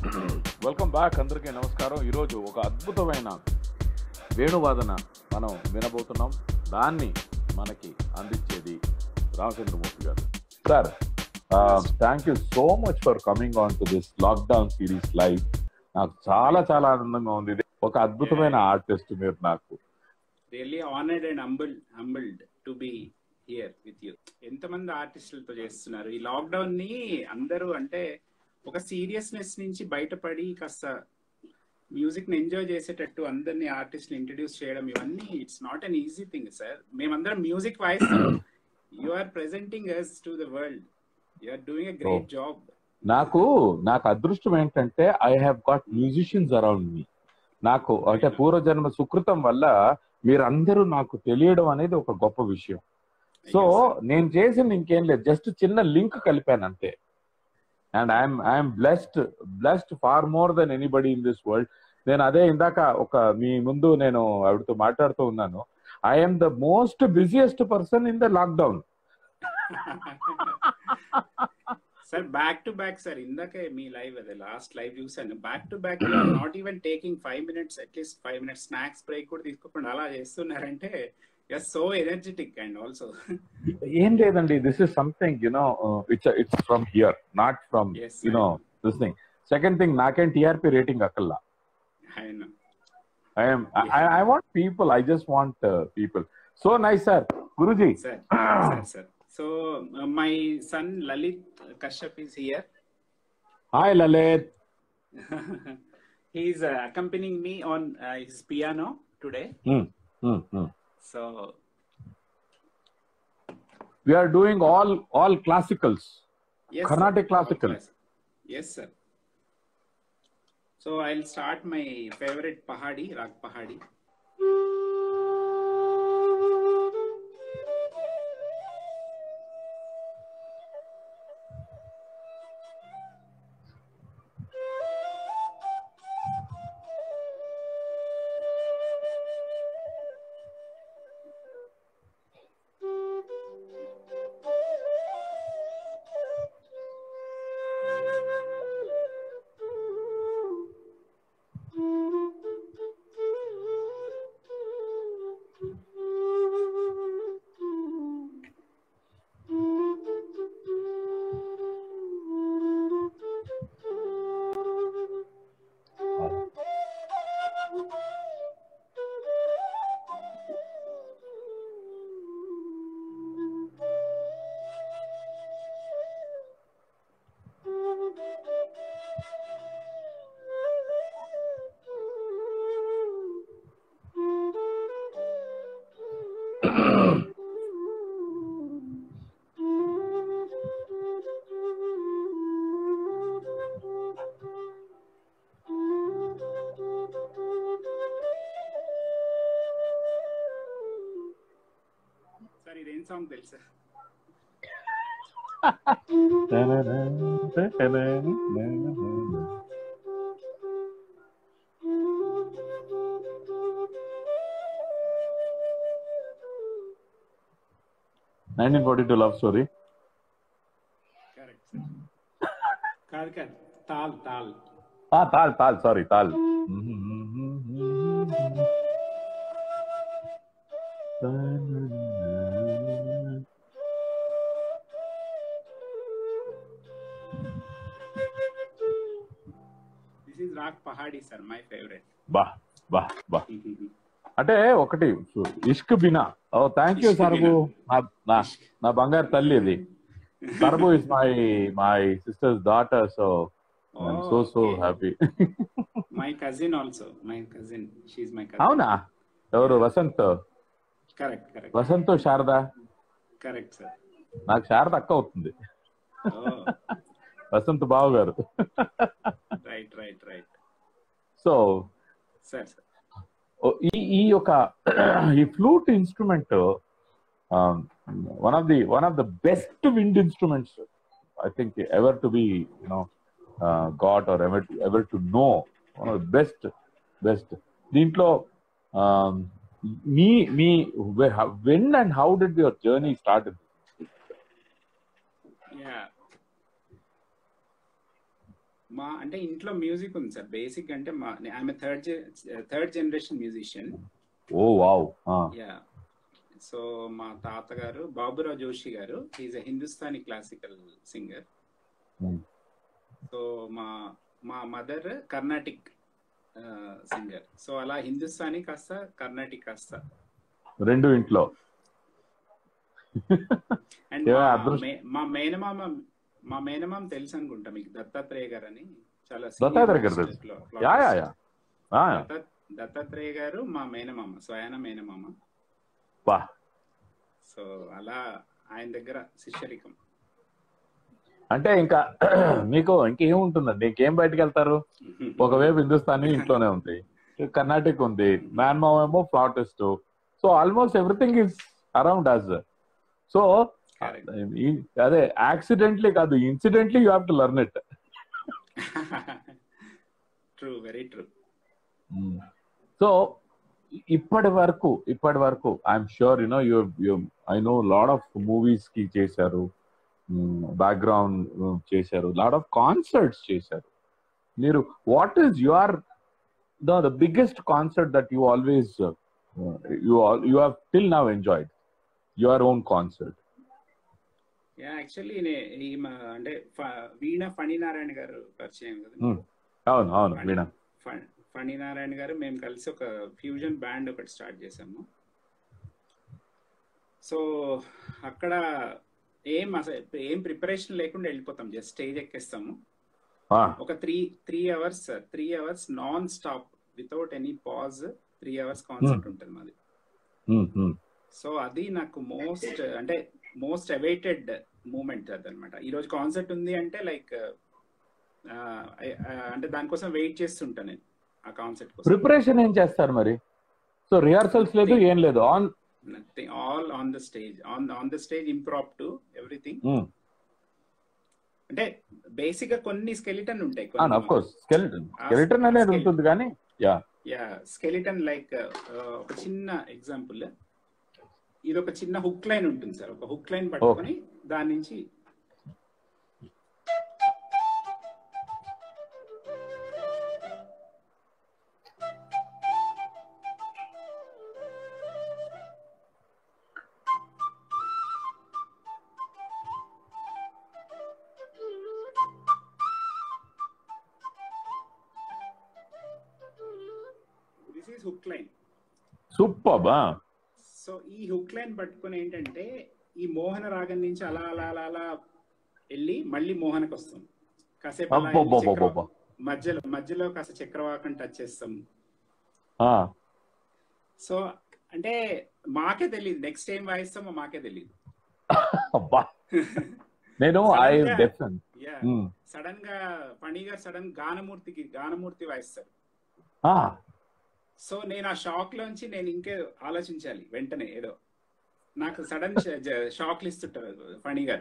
Welcome back అందరికీ నమస్కారం ఈరోజు ఒక అద్భుతమైన వేణువాదన మనం వినబోతున్నాం దాన్ని మనకి అందించేది రామచంద్రమూర్తి గారు sir thank you so much for coming on to this lockdown series live నాకు చాలా చాలా ఆనందంగా ఉంది ఇది ఒక అద్భుతమైన ఆర్టిస్ట్ మీరు నాకు really honoured and humble humbled to be here with you ఎంతమంది ఆర్టిస్టులతో చేస్తున్నారు ఈ లాక్డౌన్ ని అందరూ అంటే ఒక సీరియస్నెస్ నుంచి బయటపడి కాస్త మ్యూజిక్ ని ఎంజాయ్ చేసేటట్టు అందరినీ ఆర్టిస్ట్ ఇంట్రడ్యూస్ చేయడం ఇవన్నీ it's not an easy thing sir మేమందరం music voice you are presenting us to the world you are doing a great job నాకు నాకు అదృష్టం ఏంటంటే I have got musicians around me నాకు అంటే పూర్వజన్మ సుకృతం వల్ల మీరందరూ నాకు తెలియడం అనేది ఒక గొప్ప విషయం సో నేను చేసింది ఇంకేం లేదు జస్ట్ చిన్న లింక్ కలిపాను అంతే and I'm I'm blessed blessed far more than anybody in this world నేను అదే ఇందాక ఒక మీ ముందు నేను ఆవిడతో మాట్లాడుతూ ఉన్నాను I'm the most busiest person in the lockdown sir back to back sir ఇందాకే మీ లైవ్ అదే లాస్ట్ లైవ్ చూసాను back to back not even taking five minutes at least five minutes snacks break కూడా తీసుకోకుండా అలా చేస్తున్నారంటే yes so energetic and also ఏం లేదండి this is something you know it's it's from here not from Yes, sir. You know this thing second thing నాకేం TRP rating అక్కల్లా ఆయన I'm I want people I just want people so nice sir Guruji sir sir sir so my son Lalit Kashyap is here hi Lalit he's accompanying me on his piano today so we are doing all all classicals Carnatic classical. Yes sir so I start my favourite Pahadi raag Pahadi sir ఇదేం song తెలుసా nineteen forty two love story correct sir కాదు కాదు Taal Taal Taal Taal sorry Taal this is raag Pahadi sir my favourite బా బా బా అంటే ఒకటి ఇష్క్ బినా ఓ thank you ఇష్క్ సరబు నా నా బంగారు తల్లి ఇది సరబు is my my sister's daughter so I'm so so happy my cousin also my cousin she's my cousin అవునా ఎవరు Vasant correct correct Vasant Sharada correct sir నాకు శారద అక్క అవుతుంది వసంత్ బావు గారు right right right so sir sir ఈ ఈ యొక్క ఈ flute instrument one of the one of the best wind instruments I think ever to be you know got are ever ever to know one of the best best దీంట్లో um, మీ మీ when and how did your journey start yeah మా అంటే ఇంట్లో music ఉంది sir basic అంటే మా ఆమె third third generation musician oh wow yeah so మా తాతగారు బాబురావు జోషి గారు is a Hindustani classical singer Hmm. So మా మా మదర్ కర్ణాటిక్ సింగర్ సో అలా హిందుస్థానీ కాస్త కర్ణాటిక్ కాస్త రెండు ఇంట్లో అండ్ Yeah, మా అదృష్ట- మే- మా మేనమామ మా మేనమామ తెలుసు అనుకుంటా మీకు దత్తాత్రేయ గారు అని చాలా దత్తాత్రేయ గారు తెలుసు. యా యా యా ఆ, దత్త- దత్తాత్రేయ గారు మా మేనమామ స్వయాన మేనమామ వా సో అలా ఆయన దగ్గర శిష్యరికం అంటే ఇంకా మీకు ఇంకేముంటుందండి ఇంకేం బయటకు వెళ్తారు ఒకవైపు హిందుస్థానీ ఇంట్లోనే ఉంది కర్ణాటిక్ ఉంది మ్యాన్మావ్ ఏమో flautist so almost everything is around us so Correct. అదే యాక్సిడెంట్లీ కాదు incidentally you have to learn it true very true so ఇప్పటి వరకు ఇప్పటి వరకు I'm sure you know you you I know lot of movies కి చేశారు బ్యాక్గ్రౌండ్ చేశారు lot of concerts చేశారు మీరు what is your the the biggest concert that you always you you have till now enjoyed your own concert yeah actually ఈ మా- అంటే ఫ- వీణ ఫణినారాయణ గారు పరిచయం కదా Hmm. అవును అవును వీణ ఫ- ఫణినారాయణ గారు మేము కలిసి ఒక ఫ్యూజన్ బ్యాండ్ ఒకటి స్టార్ట్ చేసాము సో అక్కడ ఏం అసలు ఏం ప్రిపరేషన్ లేకుండా వెళ్ళిపోతాం జస్ట్ స్టేజ్ ఎక్కేస్తాము Ah, ఒక three three hours three hours non stop without any pause three hours concert ఉంటుంది మాది hmm, hmm. సో అది నాకు మోస్ట్ అంటే మోస్ట్ అవైటెడ్ మూమెంట్ అదనమాట ఈ రోజు కాన్సర్ట్ ఉంది అంటే లైక్ అంటే దానికోసం వెయిట్ చేస్తుంటా నేను ఆ కాన్సర్ట్ కోసం ప్రిపరేషన్ ఏం చేస్తారు మరి సో రిహార్సల్స్ లేదు ఏం లేదు on nothing all on the stage on on the stage improv to everything అంటే బేసిక్ గా కొన్ని స్కెలిటన్ ఉంటాయి ఆఫ్ కోర్స్ స్కెలిటన్ స్కెలిటన్ అనేది ఉంటుంది కానీ యా యా స్కెలిటన్ లైక్ ఒక చిన్న ఎగ్జాంపుల్ ఇది ఒక చిన్న హుక్ లైన్ ఉంటుంది సార్ ఒక హుక్ లైన్ పట్టుకొని దాని నుంచి this is hook line super so ఈ హుక్ లైన్ పట్టుకొని ఏంటంటే ఈ మోహన రాగం నుంచి అలా అలా అలా అలా వెళ్ళి మళ్ళీ మోహనకు వస్తాం కాసేపు అలా వెళ్ళి అబ్బబ్బబ్బబ్బబ్బ. చక్ర- మధ్యలో మధ్యలో కాస్త చక్రవాకం టచ్ చేస్తాం సో అంటే మాకే తెలియదు నెక్స్ట్ టైం వాయిస్తామో మాకే తెలియదు అబ్బా నేను ఐ Sudden గా- డెఫినెట్ యా సడన్ గా ఫణి గారు సడన్ గానమూర్తికి గానమూర్తి వాయిస్తారు సో నేను ఆ షాక్ లోంచి నేను ఇంకే ఆలోచించాలి వెంటనే ఏదో నాకు సడన్ షాక్లు ఇస్తుంటారు ఫణి గారు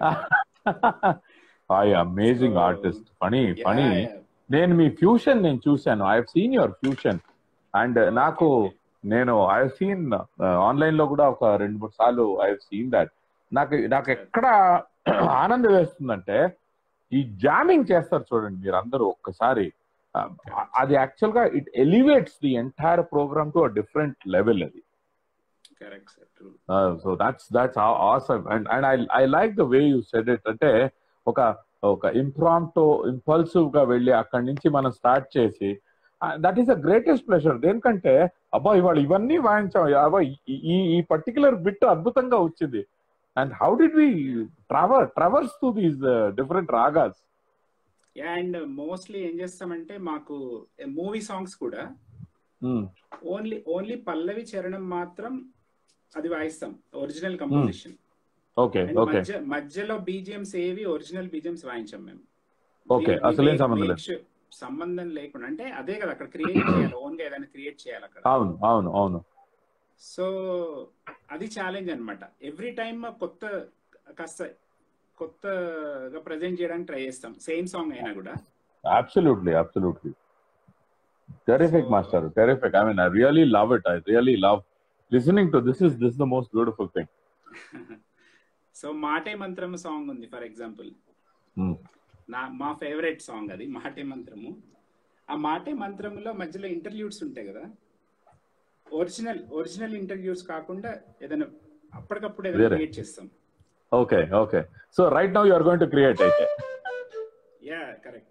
I amazing So, artist funny funny Yeah, yeah. నేను మీ ఫ్యూషన్ నేను చూశాను I seen your fusion and నాకు నేను ఐ సీన్ ఆన్లైన్ లో కూడా ఒక రెండు మూడు సార్లు ఐ సీన్ దట్ నాకు నాకు ఎక్కడ ఆనందం వేస్తుందంటే ఈ జామింగ్ చేస్తారు చూడండి మీరు అందరూ ఒక్కసారి ఆ, అది యాక్చువల్ గా it elevates the entire program to different level అది correct sir true so that's that's awesome and and I I like the way you said it అంటే ఒక ఒక ఇంప్రాంప్టో ఇంపల్సివ్ గా వెళ్ళి అక్కడి నుంచి మనం స్టార్ట్ చేసి that is the greatest pleasure దేనికంటే అబ్బా ఇవాళ ఇవన్నీ వాయించాం అబ్బా ఈ- ఈ ఈ పర్టికులర్ బిట్ అద్భుతంగా వచ్చింది and how did we traver traverse to these different ragas and mostly ఏం చేస్తామంటే మాకు మూవీ సాంగ్స్ కూడా ఓన్లీ ఓన్లీ పల్లవి చరణం మాత్రం అది వాయిస్తాం ఒరిజినల్ కంపోజిషన్ ఓకే ఓకే మధ్య మధ్యలో బీజిఎంస్ ఏవి ఒరిజినల్ బీజిఎంస్ వాయించాం మేము Okay, We- we అసలేం make- సంబంధం లేదు. make sure- సంబంధం లేకుండా అంటే అదే కదా అక్కడ క్రియేట్ చేయాలి ఓన్ గా ఏదైనా క్రియేట్ చేయాలి అక్కడ అవును అవును అవును సో అది ఛాలెంజ్ అన్నమాట ఎవ్రీ టైమ్ కొత్త కాస్త కొత్తగా ప్రజెంట్ చేయడానికి ట్రై చేస్తాం సేమ్ సాంగ్ అయినా కూడా Absolutely, absolutely. Terrific, So- Master. Terrific. I mean, I really love it. I really love listening to this. Is this is the most beautiful thing? So Maate Mantram song ఉంది for example Hmm. నా మా favourite song అది మాటే మంత్రము ఆ మాటే మంత్రంలో మధ్యలో ఇంటర్వ్యూస్ ఉంటాయి కదా ఒరిజినల్ ఒరిజినల్ ఇంటర్వ్యూస్ కాకుండా ఏదైనా అప్పటికప్పుడు ఏదైనా వేరే. క్రియేట్ చేస్తాం okay okay so right now you are going to create అయితే yeah correct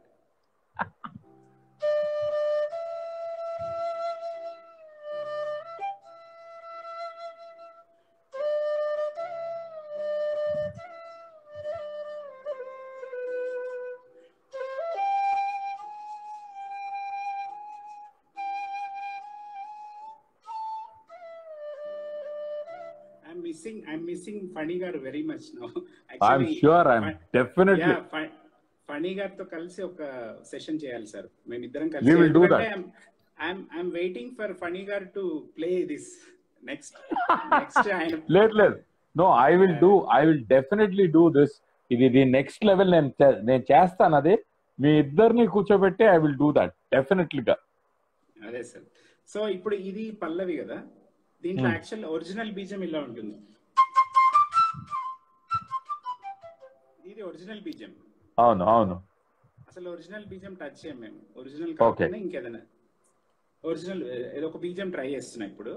I'm missing I'm missing Phani గారు very much no I'm sure I'm definitely Phani గారితో కలిసి ఒక సెషన్ చేయాలి సార్ మేమిద్దరం We will do that. I'm waiting for Phani గారు to play this next next ఆయన లేదు లేదు no I will do I will definitely do this ఇది ఇది నెక్స్ట్ లెవెల్ నేను చే- నేను చేస్తాను అది మీ ఇద్దరిని కూర్చోబెట్టి ఐ విల్ డూ దట్ డెఫినెట్లీగా అదే సార్ సో ఇప్పుడు ఇది పల్లవి కదా దీంట్లో Hmm. యాక్చువల్ ఒరిజినల్ బీజం ఇలా ఉంటుంది ఇది ఒరిజినల్ బీజం అవును అవును అసలు ఒరిజినల్ బీజం టచ్ చేయం మేము ఒరిజినల్ Okay. కాకుండా ఇంకేదైనా ఒరిజినల్ ఏదో ఒక బీజం ట్రై చేస్తున్నా ఇప్పుడు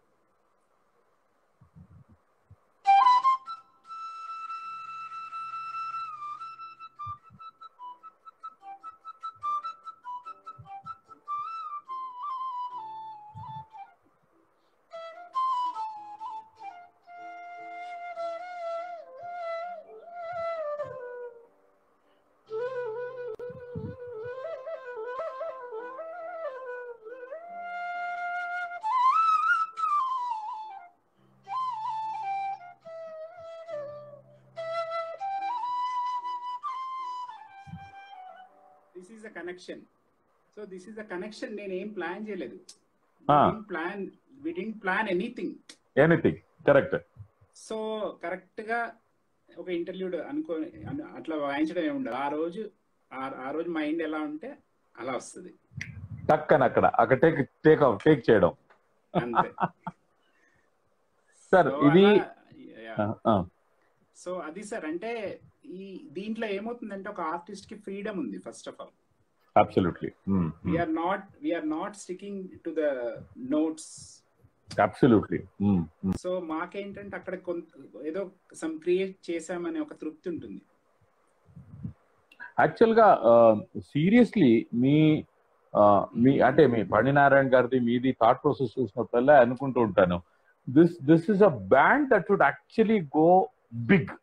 this is the connection so this is the connection నేను ఏం ప్లాన్ చేయలేదు Ah. Plan we didn't plan anything anything correct so correct గా ఒక ఇంటర్వ్యూ అనుకో అను- అట్లా వాయించడం ఏమి ఉండదు ఆ రోజు ఆ- ఆ రోజు మైండ్ ఎలా ఉంటే అలా వస్తుంది టక్కని అక్కడ అక్కడ టేక్ టేక్ టేక్ చేయడం అంతే సార్ So ఇది అలా- సో అది సార్ అంటే ఈ దీంట్లో ఏమవుతుందంటే ఒక ఆర్టిస్ట్ కి ఫ్రీడమ్ ఉంది first of all absolutely we are not we are not sticking to the notes absolutely so మాకేంటంటే అక్కడ కొంత ఏదో సమ్ క్రియేట్ చేసామనే ఒక తృప్తి ఉంటుంది యాక్చువల్ గా సీరియస్లీ మీ ఆ, మీ అంటే మీ నారాయణ గారిది మీది థాట్ ప్రాసెస్ చూసినప్పుడల్లా అనుకుంటూ ఉంటాను this this is a band that would actually go big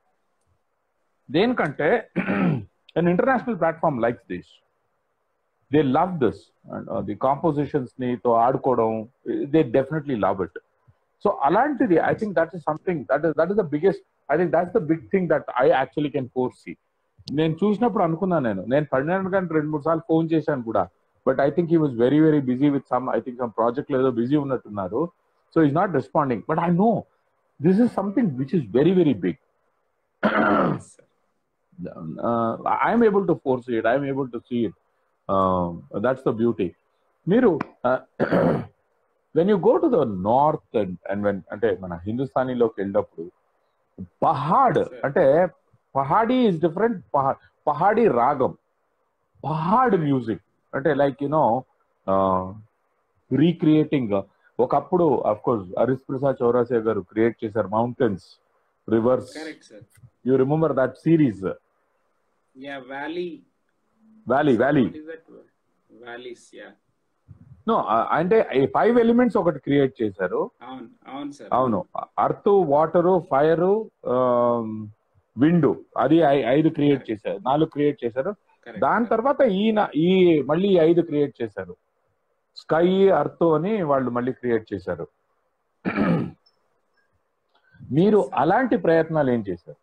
దేనికంటే an international platform like this they love this and the compositions ని తో ఆడుకోవడం they definitely love it so అలాంటిది I think that is something that is that is the biggest I think that's the big thing that I actually can foresee నేను చూసినప్పుడు అనుకున్నాను నేను నేను పడినాను కానీ రెండు మూడు సార్లు ఫోన్ చేశాను కూడా but I think he was very very busy with some I think some project ఏదో బిజీ ఉన్నట్టున్నారు so is not responding but I know this is something which is very very big Yes, sir. I'm able to force it I'm able to see it that's the beauty మీరు when you go to the north and when అంటే మన హిందుస్థానీలోకి వెళ్ళినప్పుడు పహాడ్ Sir. అంటే Pahadi is different Pahadi రాగం Pahad music అంటే like you know recreating ఒకప్పుడు of course Hari Prasad Chaurasia గారు create చేశారు mountains rivers correct sir you remember that series yeah valley valley valley valleys yeah no అంటే ఫైవ్ ఎలిమెంట్స్ ఒకటి క్రియేట్ చేశారు అవును అవును సార్ అవును అర్త్ వాటర్ ఫైర్ విండ్ అది ఐ- ఐదు క్రియేట్ చేశారు నాలుగు క్రియేట్ చేశారు Correct, దాని sir. తర్వాత ఈయన ఈ మళ్ళీ ఈ ఐదు క్రియేట్ చేశారు స్కై అర్త్ అని వాళ్ళు మళ్ళీ క్రియేట్ చేశారు మీరు అలాంటి ప్రయత్నాలు ఏం చేశారు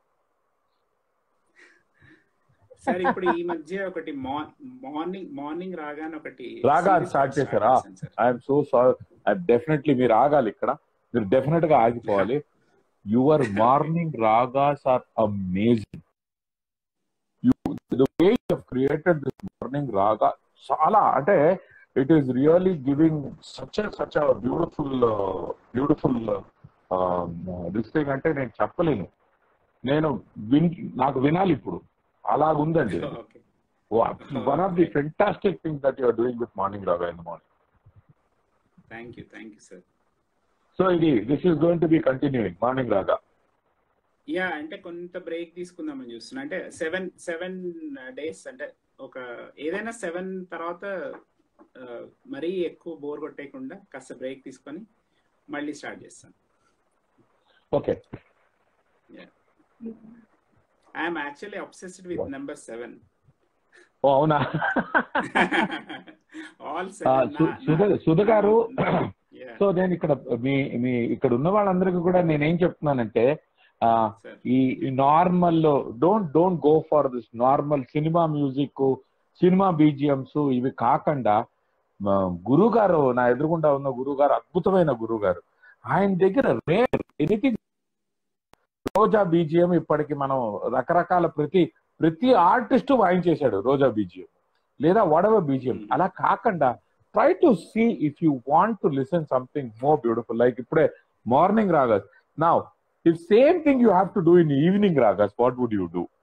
సార్ ఇప్పుడు ఈ మధ్య ఒకటి మార్నింగ్ మార్నింగ్ రాగానే ఒకటి రాగా series స్టార్ట్ start చేశారా చేశాను sir. I'm so sorry I definitely మీరు ఆగాలి ఇక్కడ మీరు డెఫినెట్ గా ఆగిపోవాలి your morning ragas are amazing you the way you created this morning raga చాలా అంటే it is really giving such such beautiful beautiful this thing అంటే నేను చెప్పలేను నేను విన్ నాకు వినాలి ఇప్పుడు అలాగుందండి okay one of the fantastic thing that you're doing with morning raga in the morning thank you thank you sir so ఇది this is going to be continuing morning raga yeah అంటే కొంత బ్రేక్ తీసుకుందామని చూస్తున్నా అంటే సెవెన్ సెవెన్ డేస్ అంటే ఒక ఏదైనా seven తర్వాత ఆ, మరీ ఎక్కువ బోర్ కొట్టేయకుండా కాస్త బ్రేక్ తీసుకొని మళ్ళీ స్టార్ట్ చేస్తాను okay I'm actually obsessed with number seven oh అవునా ఆల్ ఆ, సు- సుధ సుధ గారు Yeah. సో నేను ఇక్కడ మీ మీ ఇక్కడ ఉన్న వాళ్ళందరికీ కూడా నేనేం చెప్తున్నానంటే ఆ, సార్ ఈ normal don't don't go for this normal cinema music cinema BGMs ఇవి కాకుండా మా గురువు గారు నా ఎదురుగుండా ఉన్న గురువు గారు అద్భుతమైన గురువు గారు ఆయన దగ్గర రేర్ ఎనీథింగ్ రోజా బీజిఎం ఇప్పటికి మనం రకరకాల ప్రతి ప్రతి ఆర్టిస్ట్ వాయించేశాడు రోజా బీజిఎం లేదా వడవ బీజిఎం అలా కాకుండా try to see if you want to listen something more beautiful like ఇప్పుడే morning ragas now if same thing you have to do in evening ragas what would you do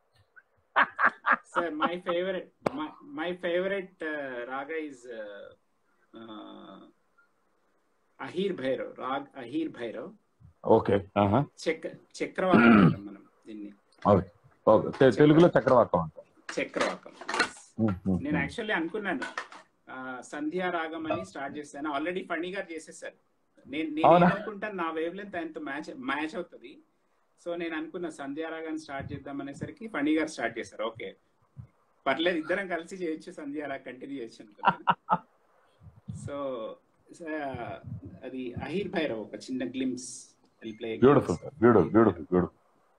Sir, my favorite, my, my favorite uh, raga is uh, uh, Ahir Bhairav, Rag Ahir Bhairav. Okay చక్ర చక్రవాకం అంటాం మనం దీన్ని okay తెలుగులో చక్రవాకం అంట చక్రవాకం నేను actually అనుకున్నాను ఆ, సంధ్యా రాగం అని స్టార్ట్ చేస్తాను ఆల్రెడీ ఫణి గారు చేసేసారు నేను నేను అవునా? అనుకుంటాను నా వేవ్ లెంత్ ఆయనతో మ్యాచ్ మ్యాచ్ అవుతుంది సో నేను అనుకున్న సంధ్యా రాగాన్ని స్టార్ట్ చేద్దాం అనేసరికి ఫణి గారు స్టార్ట్ చేశారు ఓకే పర్లేదు ఇద్దరం కలిసి చేయొచ్చు సంధ్యా రాగ్ కంటిన్యూ చేయొచ్చు అనుకున్నాను సో అది అహిర్ భైరవ్ ఒక చిన్న glimpse play beautiful beautiful beautiful beautiful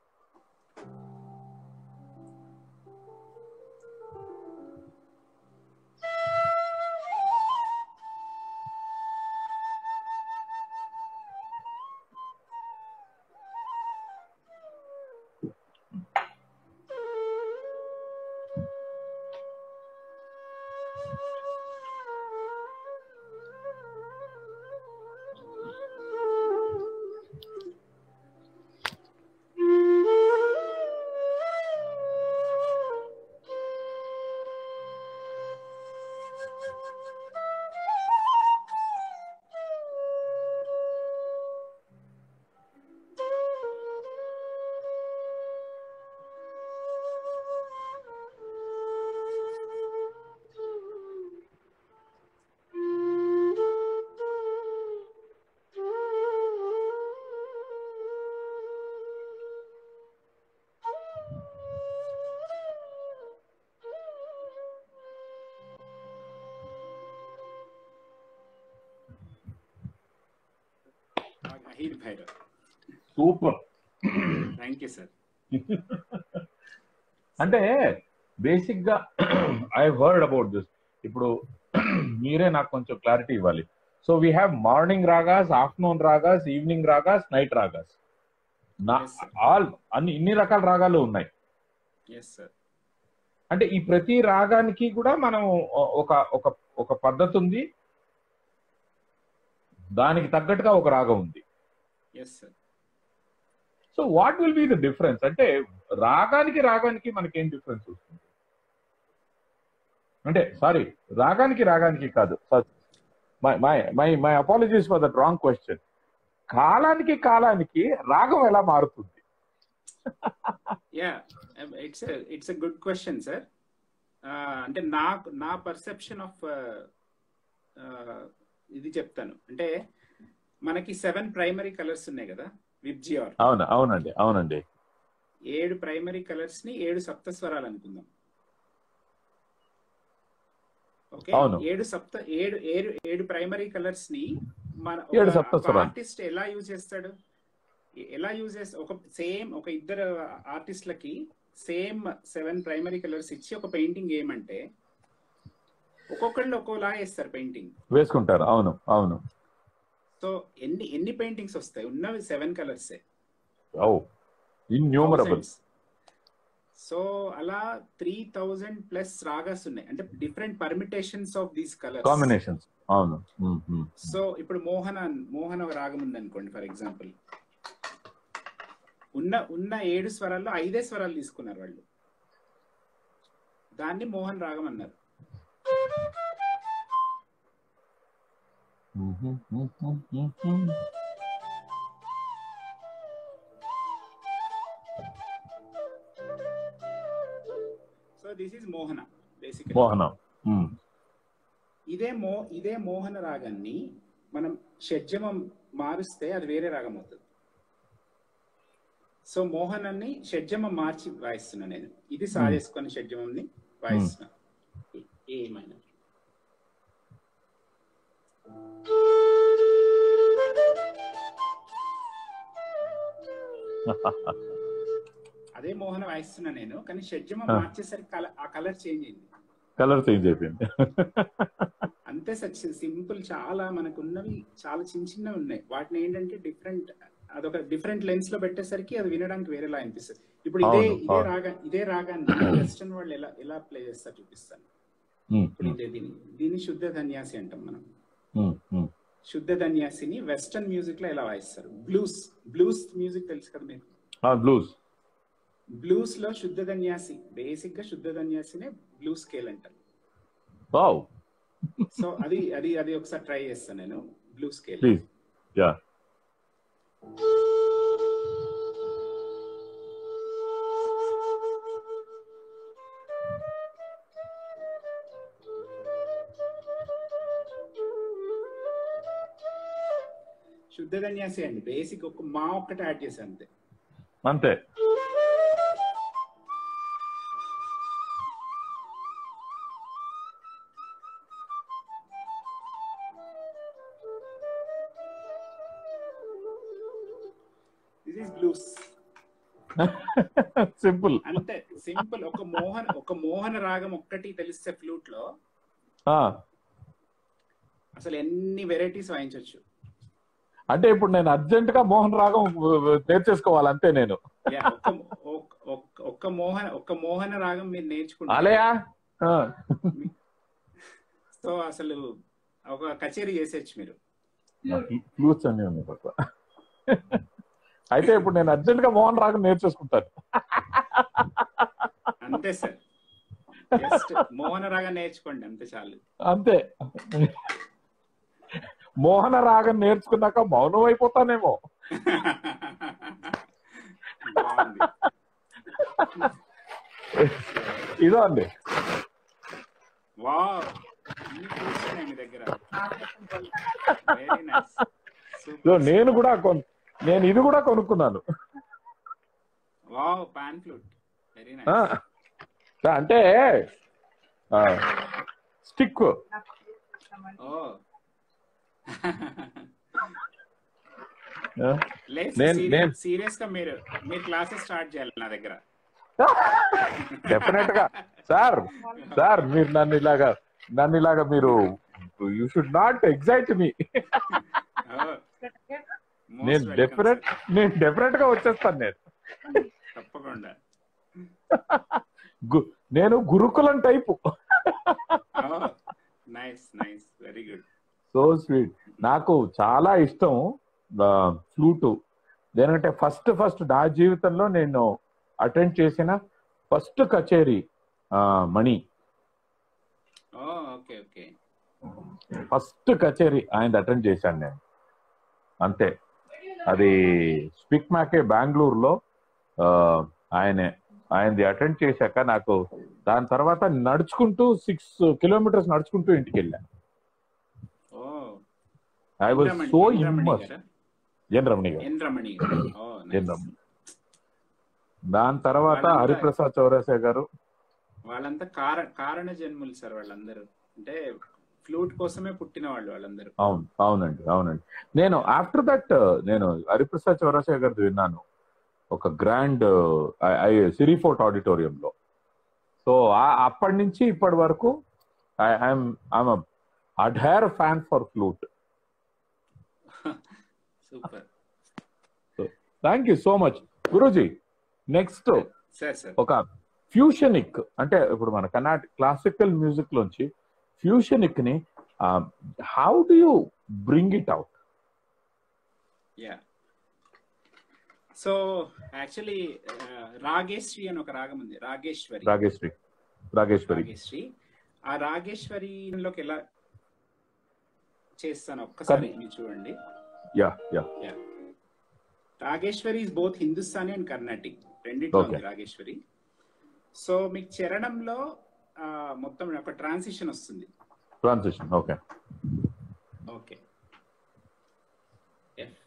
Ahir Bhairav super thank you sir అంటే బేసిక్ గా ఐ హర్డ్ అబౌట్ దిస్ ఇప్పుడు మీరే నాకు కొంచెం క్లారిటీ ఇవ్వాలి so we have morning ragas afternoon ragas evening ragas night ragas నా Yes, sir. ఆల్ అన్ని ఇన్ని రకాల రాగాలు ఉన్నాయి ఎస్ సార్ అంటే ఈ ప్రతి రాగానికి కూడా మనం ఒక ఒక ఒక పద్ధతి ఉంది దానికి తగ్గట్టుగా ఒక రాగం ఉంది yes sir so what will be the difference అంటే రాగానికి రాగానికి మనకేం డిఫరెన్స్ వస్తుంది అంటే సారీ రాగానికి రాగానికి కాదు my my my my apologies for that wrong question కాలానికి కాలానికి రాగం ఎలా మారుతుంది yeah it's it's a good question sir అంటే నాకు నా పర్సెప్షన్ ఆఫ్ ఇది చెప్తాను అంటే మనకి సెవెన్ ప్రైమరీ కలర్స్ ఉన్నాయి కదా విబ్జిఆర్ అవును అవునండి అవునండి ఏడు ప్రైమరీ కలర్స్ ని ఏడు సప్త స్వరాలు అనుకుందాం ఓకే అవును. ఏడు సప్త ఏడు ఏడు ఏడు ప్రైమరీ కలర్స్ ని మన ఏడు సప్త స్వరాలు. ఆర్టిస్ట్ ఎలా యూజ్ చేస్తాడు ఎ- ఎలా యూజ్ చేస్తా ఒక సేమ్ ఒక ఇద్దరు ఆర్టిస్ట్లకి సేమ్ సెవెన్ ప్రైమరీ కలర్స్ ఇచ్చి ఒక పెయింటింగ్ ఏమంటే ఒక్కొక్కళ్ళు ఒక్కోలా వేస్తారు పెయింటింగ్ వేసుకుంటారు అవును అవును సో ఎన్ని ఎన్ని పెయింటింగ్స్ వస్తాయి ఉన్నవి సెవెన్ కలర్సే ఓ ఇన్యూమరబుల్ సో అలా త్రీ థౌజండ్ ప్లస్ రాగాస్ ఉన్నాయి అంటే different permutations of these colours combinations అవును ఉమ్, ఉమ్. సో ఇప్పుడు మోహన మోహన ఒక రాగం ఉంది అనుకోండి ఫర్ ఎగ్జాంపుల్ ఉన్న ఉన్న ఏడు స్వరాల్లో ఐదే స్వరాలు తీసుకున్నారు వాళ్ళు దాన్ని మోహన్ రాగం అన్నారు so this is Mohana basic Mohanam um. ఇదే మో ఇదే మోహన రాగాన్ని మనం షడ్జమం మారుస్తే అది వేరే రాగం అవుతుంది సో మోహనాన్ని షడ్జమం మార్చి వాయిస్తున్నా నేను ఇది సాగేసుకొని షడ్జమంని వాయిస్తున్నా ఏమైనా అదే మోహన వాయిస్తున్నా నేను కానీ షడ్జమం ఆ. మార్చేసరికి కల- ఆ కలర్ చేంజ్ అయింది కలర్ చేంజ్ అయిపోయింది అంతే సచ్ సింపుల్ చాలా మనకు ఉన్నవి చాలా చిన్న చిన్నవి ఉన్నాయి వాటిని ఏంటంటే డిఫరెంట్ అదొక డిఫరెంట్ లెన్స్ లో పెట్టేసరికి అది వినడానికి వేరేలా అనిపిస్తుంది ఇప్పుడు ఇదే అవును, ఇదే అవును. రాగా ఇదే రాగాన్ని వెస్టర్న్ వాళ్ళు ఎలా ఎలా ప్లే చేస్తారు చూపిస్తాను ఉమ్, ఇప్పుడు ఇదే దీన్ని దీన్ని శుద్ధ ధన్యాసి అంటాం మనం ఉమ్, ఉమ్. శుద్ధ ధన్యాసిని వెస్టర్న్ మ్యూజిక్ లో ఎలా వాయిస్తారు బ్లూస్ బ్లూస్ మ్యూజిక్ తెలుసు కదా మీకు ఆ, బ్లూస్ బ్లూస్ లో శుద్ధ ధన్యాసి బేసిక్ గా శుద్ధ ధన్యాసినే బ్లూ స్కేల్ అంటారు వావ్ సో అది అది అది ఒకసారి ట్రై చేస్తాను నేను బ్లూ స్కేల్ ప్లీజ్ యా శుద్ధ ధన్యాసి అండి బేసిక్ ఒక మా ఒక్కటి యాడ్ చేశాను అంతే అంతే దిస్ ఈస్ బ్లూస్ సింపుల్ అంతే సింపుల్ ఒక మోహన్ ఒక మోహన రాగం ఒక్కటి తెలిస్తే ఫ్లూట్ లో అసలు ఎన్ని వెరైటీస్ వాయించవచ్చు అంటే ఇప్పుడు నేను అర్జెంట్ గా మోహన్ రాగం నేర్చేసుకోవాలి అంతే నేను ఒక్క ఒక్క- ఒక్క- ఒక్క మోహన ఒక్క మోహన రాగం మీరు నేర్చుకుంటే అలయా ఆ. సో అసలు ఒక కచేరీ చేసేయచ్చు మీరు ఫ్లూట్స్ అన్ని ఉన్నాయి పక్క అయితే ఇప్పుడు నేను అర్జెంట్ గా మోహన్ రాగం నేర్చేసుకుంటాను అంతే సార్ జస్ట్ మోహన రాగం నేర్చుకోండి అంతే చాలు అంతే మోహన రాగం నేర్చుకున్నాక మౌనం అయిపోతానేమో బాగుంది ఇదో అండి వావ్ ఇన్ని ఫ్రూట్స్ ఉన్నాయి మీ దగ్గర వెరీ నైస్ ఇదో నేను కూడా కొన్- నేను ఇది కూడా కొనుక్కున్నాను వావ్ పాన్ ఫ్లూట్ వెరీ ఆ. నైస్ అంటే స్టిక్ ఓ లేదు నేను- నేను- సీరియస్ గా మీరు మీరు క్లాసెస్ స్టార్ట్ చేయాలి నా దగ్గర డెఫినెట్ గా సార్ సార్ మీరు నన్ను ఇలాగా నన్ను ఇలాగా మీరు you should not excite me నేను డెఫినెట్ నేను డెఫినెట్ గా వచ్చేస్తాను నేను తప్పకుండా గు- నేను గురుకులం type nice nice very good so sweet నాకు చాలా ఇష్టం ఫ్లూటు దేనికంటే ఫస్ట్ ఫస్ట్ నా జీవితంలో నేను అటెండ్ చేసిన ఫస్ట్ కచేరీ ఆ, Mani oh okay okay first కచేరీ ఆయన అటెండ్ చేశాను నేను అంతే అది స్పిక్ మ్యాకే బెంగళూరులో ఆ, ఆయనే ఆయనది అటెండ్ చేశాక నాకు దాని తర్వాత నడుచుకుంటూ సిక్స్ కిలోమీటర్స్ నడుచుకుంటూ ఇంటికి వెళ్ళాను oh I was N so Ramani ఇమ్మర్స్ గారా? ఎన్ రమణి గారు ఎన్ రమణి గారు. ఓ ఎన్ nice. రమణి దాని తర్వాత వాళ్ళంతా- హరిప్రసాద్ చౌరాసే గారు వాళ్ళంతా కార కారణ జన్ములు సార్ వాళ్ళందరూ అంటే ఫ్లూట్ కోసమే పుట్టిన వాళ్ళు వాళ్ళందరూ అవును అవునండి అవునండి నేను ఆఫ్టర్ దట్ నేను హరిప్రసాద్ చౌరాసే గారిది విన్నాను ఒక గ్రాండ్ సిరిఫోర్ట్ ఆడిటోరియంలో సో అప్పటి నుంచి ఇప్పటి వరకు I'm I'm adhere fan for flute super thank you so much Guruji next sir sir ఒక ఫ్యూషనిక్ అంటే ఇప్పుడు మన కర్ణాటక క్లాసికల్ మ్యూజిక్ లోంచి ఫ్యూషనిక్ ని how do you bring it out yeah so actually Rageshwari అని ఒక రాగం ఉంది రాగేశ్వరి రాగేశ్వరి రాగేశ్వరి రాగేశ్వరి ఆ రాగేశ్వరిలోకి ఎలా చేస్తాను ఒక్కసారి మీరు చూడండి yeah yeah Rageshwari is both Hindustani and Carnatic రెండింటిలో Okay. ఉంది రాగేశ్వరి సో మీకు చరణంలో ఆ, మొత్తం ఒక ట్రాన్సిషన్ వస్తుంది transition okay okay F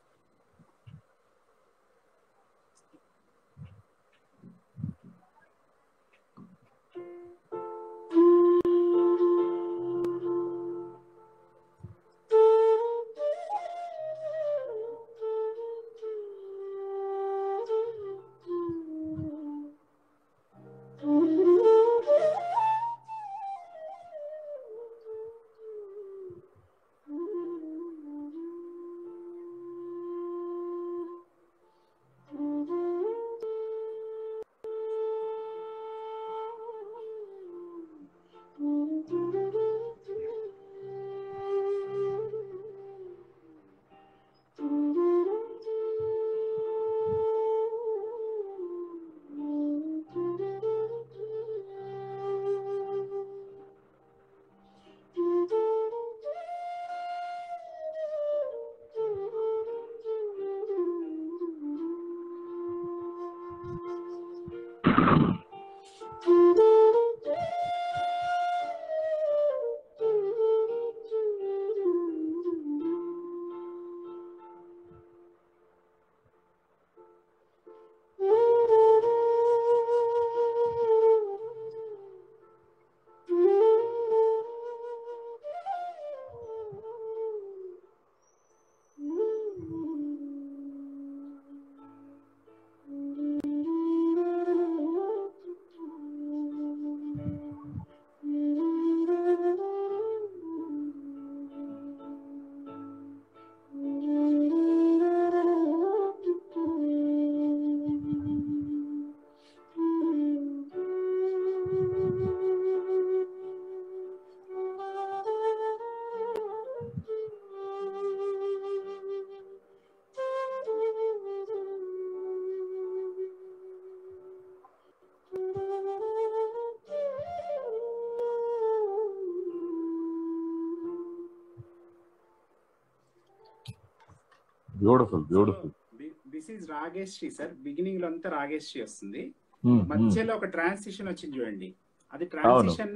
beautiful beautiful this is Rageshwari sir beginning లో అంతా రాగేశ్వరి వస్తుంది మధ్యలో ఒక ట్రాన్సిషన్ వచ్చింది చూడండి అది ట్రాన్సిషన్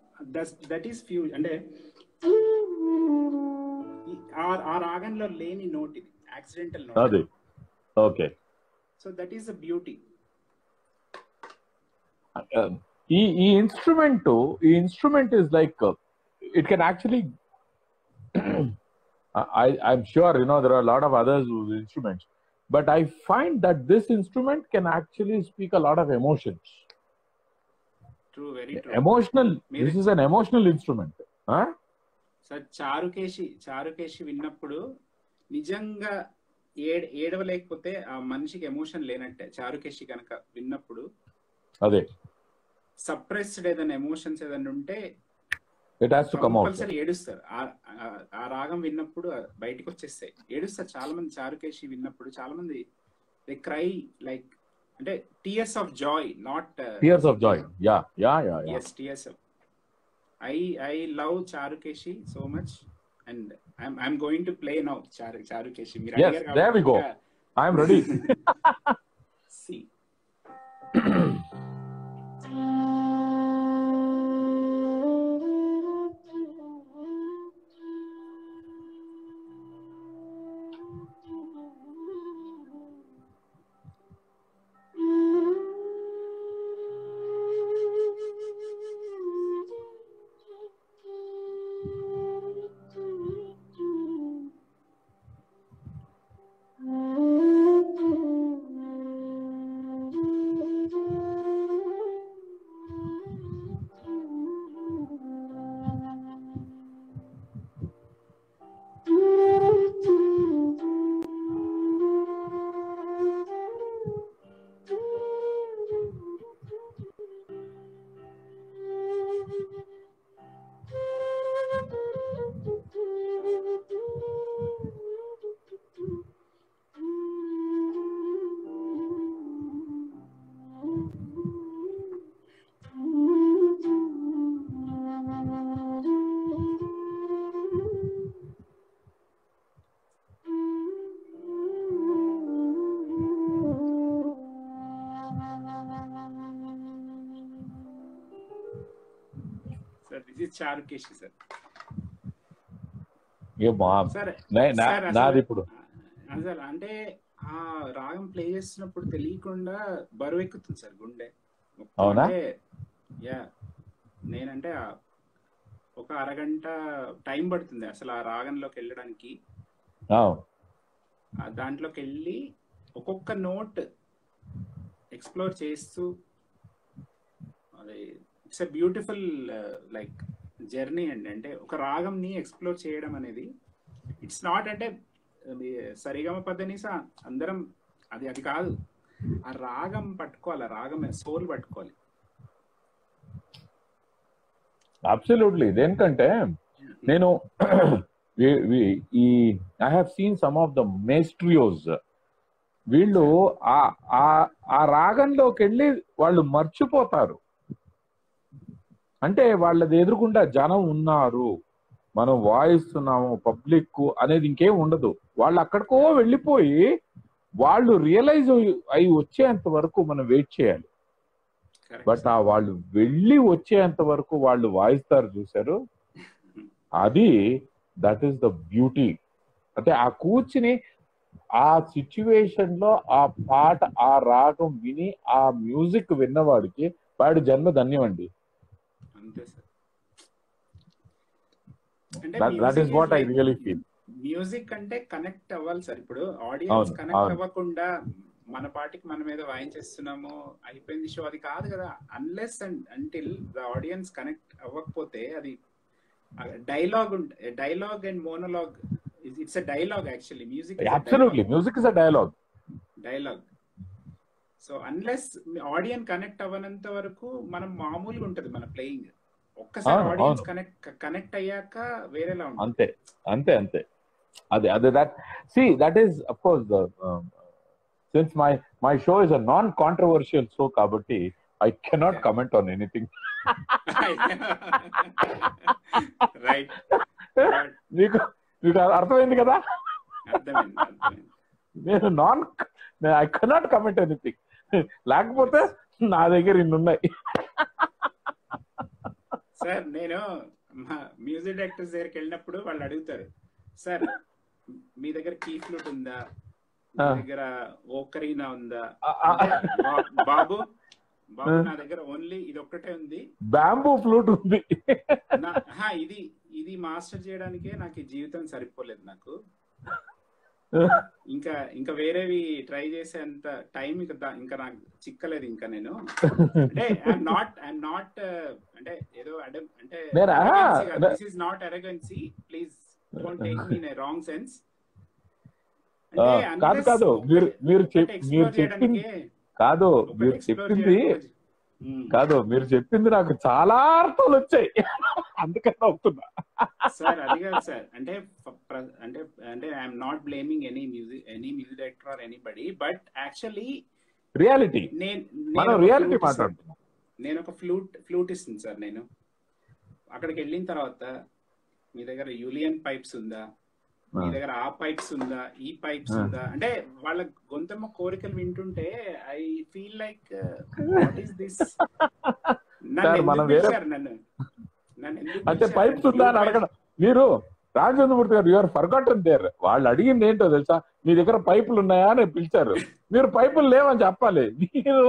దట్ ఈస్ ఫ్యూ అంటే ఈ- ఆ- ఆ రాగంలో లేని నోట్ ఇది యాక్సిడెంటల్ అది note okay so that is a beauty ఈ ఈ ఇన్స్ట్రుమెంట్ ఈ instrument is like it can actually I I'm sure you know there are lot of others instruments but I find that this instrument can actually speak a lot of emotions true very true emotional మీరు- this is an emotional instrument sir Charukeshi Charukeshi విన్నప్పుడు నిజంగా ఏడ్ ఏడవలేకపోతే ఆ మనిషికి emotion లేనట్టే చారుకేశి కనుక విన్నప్పుడు అదే సప్రెస్డ్ ఏదైనా ఎమోషన్స్ ఏదైనా ఉంటే it has to come out compulsory ఏడుస్తారు ఆ- ఆ- ఆ రాగం విన్నప్పుడు బయటికి వచ్చేస్తాయి ఏడుస్తారు చాలా మంది చారుకేశి విన్నప్పుడు చాలా మంది దే క్రై లైక్ అంటే tears of joy not tears of joy yeah yeah yeah yeah yes tears I I love Charukeshi so much and I'm I'm going to play now Charu Charukeshi మీరు Yes, there we go. I'm ready సి Thank you. Is Charukeshi sir ఏ మా sir నే- నా- sir, అసలు- నాది ఇప్పుడు అసలు అంటే ఆ రాగం ప్లే చేస్తున్నప్పుడు తెలియకుండా బరువు ఎక్కుతుంది సార్ గుండె మొత్తం అవునా? అంటే యా నేనంటే ఆ ఒక అరగంట టైం పడుతుంది అసలు ఆ రాగంలోకి వెళ్ళడానికి ఆ, ఆ దాంట్లోకి వెళ్ళి ఒక్కొక్క నోట్ ఎక్స్ప్లోర్ చేస్తూ అది it's a beautiful like journey అండి అంటే ఒక రాగంని ఎక్స్ప్లోర్ చేయడం అనేది ఇట్స్ నాట్ అంటే అది సరిగమ పద్ధనిస అందరం అది అది కాదు ఆ రాగం పట్టుకోవాలి ఆ రాగం సోల్ పట్టుకోవాలి అబ్సల్యూట్లీ దేనికంటే నేను వి- వి- ఈ I have seen some of the maestros వీళ్ళు ఆ ఆ- ఆ రాగంలోకి వెళ్ళి వాళ్ళు మర్చిపోతారు అంటే వాళ్ళది ఎదురుకుండా జనం ఉన్నారు మనం వాయిస్తున్నాము పబ్లిక్ అనేది ఇంకేం ఉండదు వాళ్ళు అక్కడికో వెళ్ళిపోయి వాళ్ళు రియలైజ్ అయి వచ్చేంత వరకు మనం వెయిట్ చేయాలి Correct, బట్ sir. ఆ వాళ్ళు వెళ్ళి వచ్చేంత వరకు వాళ్ళు వాయిస్తారు చూసారు అది దట్ ఈస్ ద బ్యూటీ అంటే ఆ కూర్చుని ఆ సిచ్యువేషన్ లో ఆ పాట ఆ రాగం విని ఆ మ్యూజిక్ విన్నవాడికి వాడి జన్మ ధన్యం అండి అంతే సార్ అంటే that is what I really feel music అంటే కనెక్ట్ అవ్వాలి సార్ ఇప్పుడు ఆడియన్స్ అవును, కనెక్ట్ అవును. అవ్వకుండా మన పాటికి మనం ఏదో వాయించేస్తున్నాము అయిపోయింది షో అది కాదు కదా unless and until the audience connect అవ్వకపోతే అది dialogue dialogue and monologue it's a dialogue actually music absolutely music is a dialogue dialogue so unless audience connect అవ్వనంత వరకు మనం మామూలుగా ఉంటది మన ప్లేయింగ్ ఒక్కసారి అవును, ఆడియన్స్ అవును. కనెక్ట్ కనెక్ట్ అయ్యాక వేరేలా ఉంటుంది అంతే అంతే అంతే అదే అదే దట్ సి that is of course the since my my show is a non controversial show కాబట్టి I cannot Yeah. Comment on anything right మీకు మీకు అర్థమైంది కదా అర్థమైంది అర్థమైంది నేను non I cannot comment anything లేకపోతే నా దగ్గర ఇన్ని ఉన్నాయి సార్ నేను మా మ్యూజిక్ డైరెక్టర్స్ దగ్గరికి వెళ్ళినప్పుడు వాళ్ళు అడుగుతారు సార్ మీ దగ్గర కీ ఫ్లూట్ ఉందా మీ ఆ. దగ్గర ఓకరీనా ఉందా ఆ, ఆ, అంటే, "బా- బాబు బాబు ఆ. నా దగ్గర ఓన్లీ ఇది ఒక్కటే ఉంది బ్యాంబూ ఫ్లూట్ ఉంది నా హా, ఇది ఇది మాస్టర్ చేయడానికే నాకు ఈ జీవితం సరిపోలేదు నాకు ఇంకా ఇంకా వేరేవి ట్రై చేసేంత టైం ఇంకా దా- ఇంకా నాకు చిక్కలేదు ఇంకా నేను అంటే ఐఎమ్ నాట్ ఐఎమ్ నాట్ అంటే ఏదో అడ- అంటే నేను, ఆహా, this is not arrogancy please don't take me in wrong sense ఆ, కాదు కాదు మీరు మీరు చెప్- మీరు చెప్పింది కాదు మీరు చెప్పింది కాదు మీరు చెప్పింది నాకు చాలా అర్థాలు వచ్చాయి అందుకని నవ్వుతున్నా సార్ అది కాదు సార్ అంటే ఫ- ప్ర- అంటే అంటే I'm not blaming any music any music director or anybody but actually reality నేను మనం నేను ఒక రియాలిటీ flutist- మాట్లాడుతున్నాం నేను ఒక ఫ్లూట్ ఫ్లూట్ ఇస్తుంది సార్ నేను అక్కడికి వెళ్ళిన తర్వాత మీ దగ్గర యూలియన్ పైప్స్ ఉందా మీ ఆ. దగ్గర ఆ పైప్స్ ఉందా ఈ పైప్స్ ఆ. ఉందా అంటే వాళ్ళ గొంతమ్మ కోరికలు వింటుంటే I feel like what is this sir, మనం వేరే- నన్ను నన్ను ఎందుకు అంటే పిలిచారు? పైప్స్ ఉందా అని Flute అడగడం మీరు రాజచంద్రమూర్తి గారు యూఆర్ ఫర్గాటన్ దేర్ వాళ్ళు అడిగింది ఏంటో తెలుసా మీ దగ్గర పైపులు ఉన్నాయా అని పిలిచారు మీరు పైపులు లేవని చెప్పాలి మీరు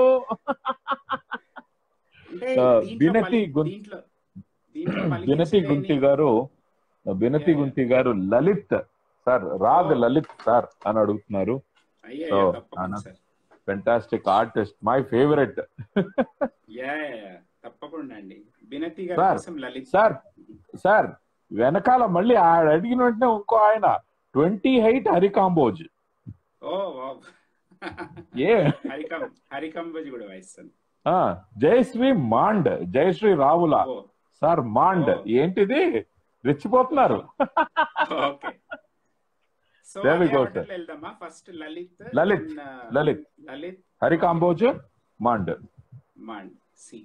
అంటే ఆ, దీంట్లో బినతి పలి- గుం- దీంట్లో దీంట్లో బినతి పలికించలేని- గుంతి గారు బినతి Yeah, yeah. గుంతి గారు Lalit sir raag Oh. Lalit sir అని అడుగుతున్నారు అయ్యే So, తప్పకుండా అన్న- sir fantastic artist my favourite yeah yeah, తప్పకుండా అండి బినతి గారి సార్, కోసం లలిత్ సార్ సార్ వెనకాల మళ్ళీ ఆడ అడిగిన వెంటనే ఇంకో ఆయన twenty eight Harikambhoj oh wow. ఏ హరికం హరికంబోజ్ కూడా వాయిస్తాను ఆ, Jayashree Maand Jayashree Ravula oh sir Maand Oh. ఏంటిది రెచ్చిపోతున్నారు ఓకే సో There we అదే go, order sir. లో వెళ్దామా first Lalit Lalit, then, uh, Lalit. Lalit Harikambhoj Maand Maand సి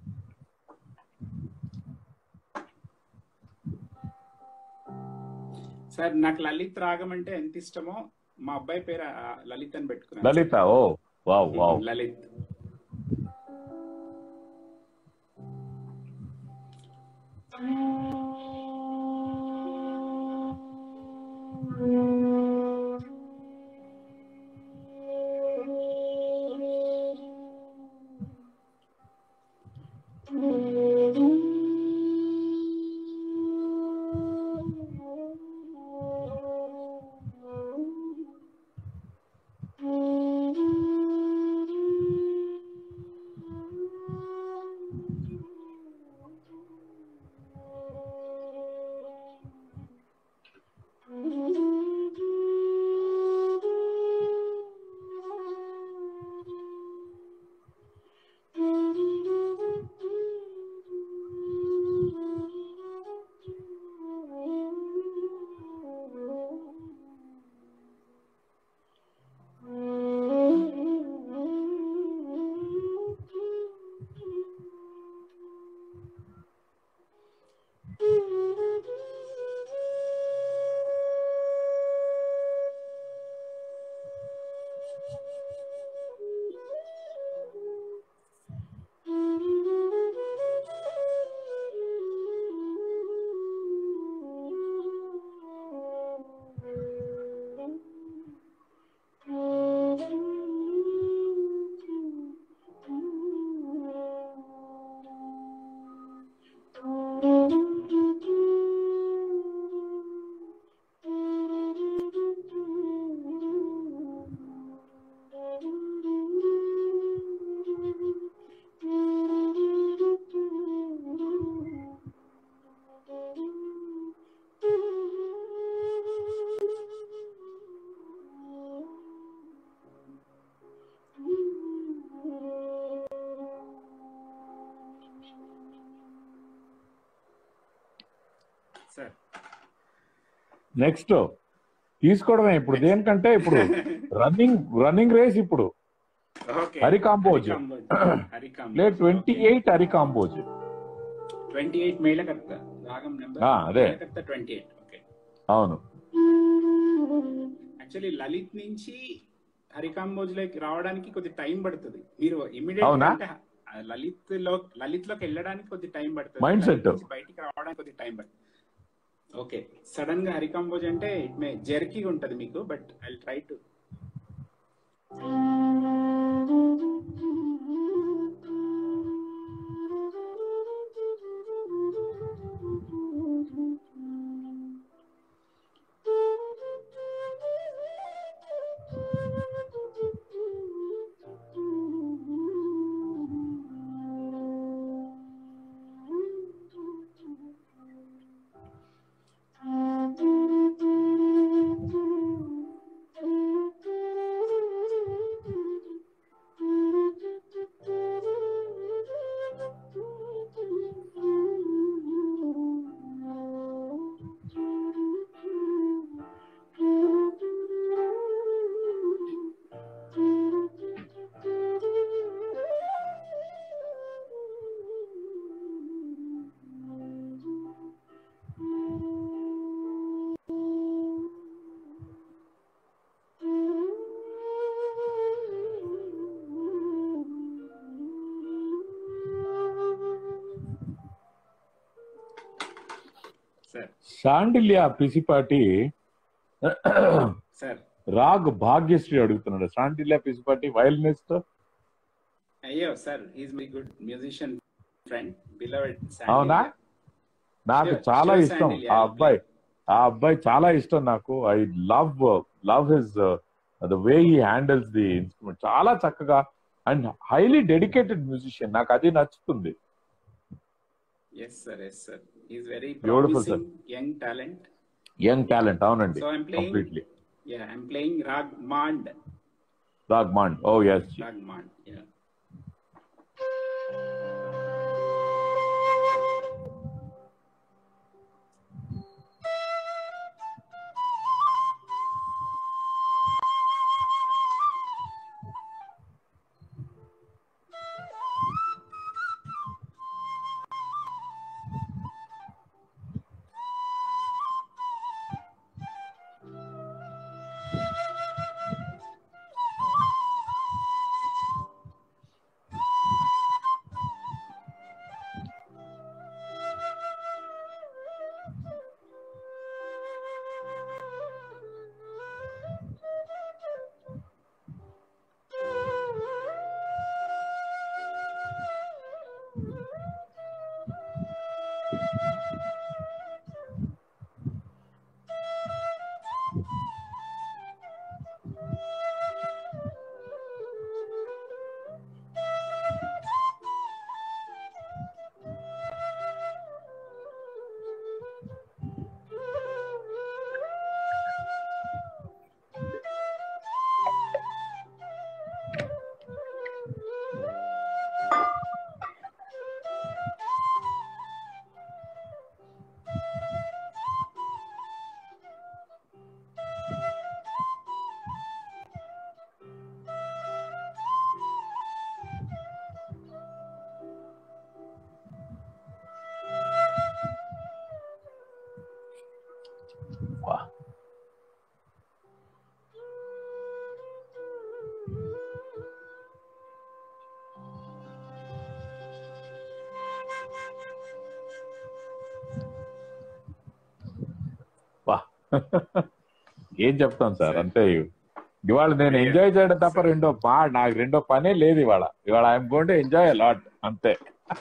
సార్ నాకు లలిత్ రాగం అంటే ఎంత ఇష్టమో మా అబ్బాయి పేరు ఆ, లలిత్ అని పెట్టుకున్నాను Lalita oh wow wow Lalit next తీసుకోవడమే ఇప్పుడు దేనికంటే ఇప్పుడు రన్నింగ్ రన్నింగ్ రేస్ ఇప్పుడు ఓకే హరికాంబోజ్ హరికాంబోజ్ లే twenty eight Harikambhoj twenty eight Melakarta రాగం నెంబర్ ఆ, అదే. మేళకర్త ట్వంటీ ఎయిట్ ఓకే అవును యాక్చువల్లీ లలిత్ నుంచి హరికాంబోజ్ లోకి రావడానికి కొద్ది టైం పడుతుంది మీరు ఇమీడియట్ అవునా? అంటే ఆ లలిత్ లో లలిత్ లోకి వెళ్ళడానికి కొద్ది టైం పడుతుంది Mindset. లలిత్ నుంచి బయటికి రావడానికి కొద్ది టైం పడుతుంది ఓకే సడన్ గా హరికాంబోజ్ అంటే ఇట్ మే జర్కీ ఉంటది మీకు but I try to sir Shandilya Pisipati sir raag Bhagyashree అడుగుతున్నాడు శాండిల్యా పిసిపాటి వైల్నిస్ట్ అయ్యో sir is my good musician friend beloved అవునా? నాకు Sure, చాలా sure, ఇష్టం Sandilya. ఆ అబ్బాయి ఆ అబ్బాయి చాలా ఇష్టం నాకు I love love his the way he handles the instrument చాలా చక్కగా అండ్ హైలీ డెడికేటెడ్ మ్యూజిషియన్ నాకు అది నచ్చుతుంది yes sir yes sir is very Beautiful, sir. Promising young talent young talent అవునండి so I'm playing completely yeah I'm playing raag Mand raag Mand oh yes raag Mand yeah ఏం చెప్తాం sir అంతే ఇవాళ నేను ఎంజాయ్ చేయడం తప్ప రెండో బా నాకు రెండో పనే లేదు ఇవాళ ఇవాళ I'm going to enjoy lot అంతే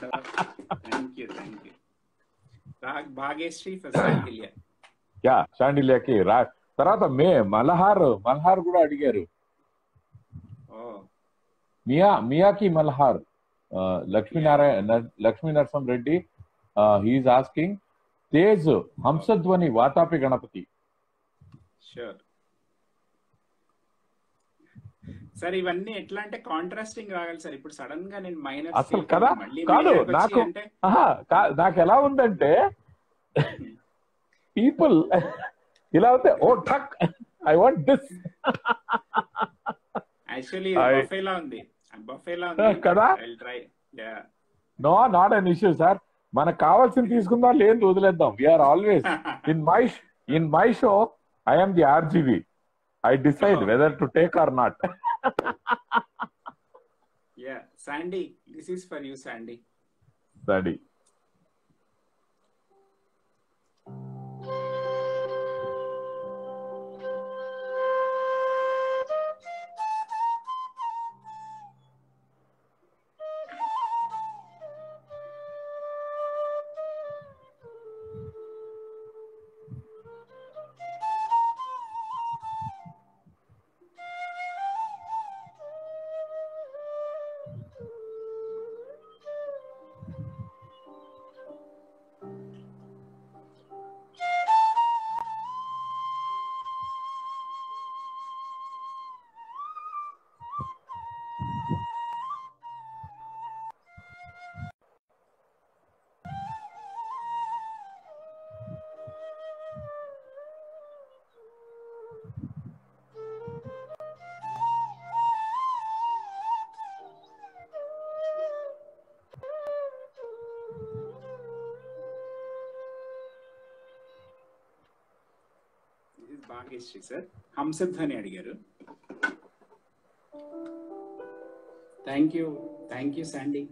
thank you thank you raag Bhagyashree first yeah షాండిలియాకి రా తర్వాత మే మల్హార్ మల్హార్ కూడా అడిగారు ఓ మియా మియాకి మల్హార్ ఆ, లక్ష్మీనారాయణ లక్ష్మీ నరసింహ రెడ్డి హీఈస్ ఆస్కింగ్ తేజ్ హంసధ్వని వాతాపి గణపతి షూర్ సార్ ఇవన్నీ ఎట్లా అంటే కాంట్రాస్టింగ్ రాగాలి సార్ ఇప్పుడు సడన్ గా నేను మైనర్ అసలు కదా? కాదు, నాకు- అంటే ఆహా, కా- నాకు ఎలా ఉందంటే పీపుల్ ఇలా అవుతే ఓ ఠక్ I want this actually I- బఫేలా ఉంది బఫేలా ఉంది కదా? Try yeah no not an issue sir మనకు కావాల్సింది తీసుకుందాం లేదు వదిలేద్దాం we're always in my in my show I'm the RGV I decide whether to take or not yeah Sandy this is for you Sandy study this is Bhagyashree sir Hamsadhwani అడిగారు thank you thank you Sandy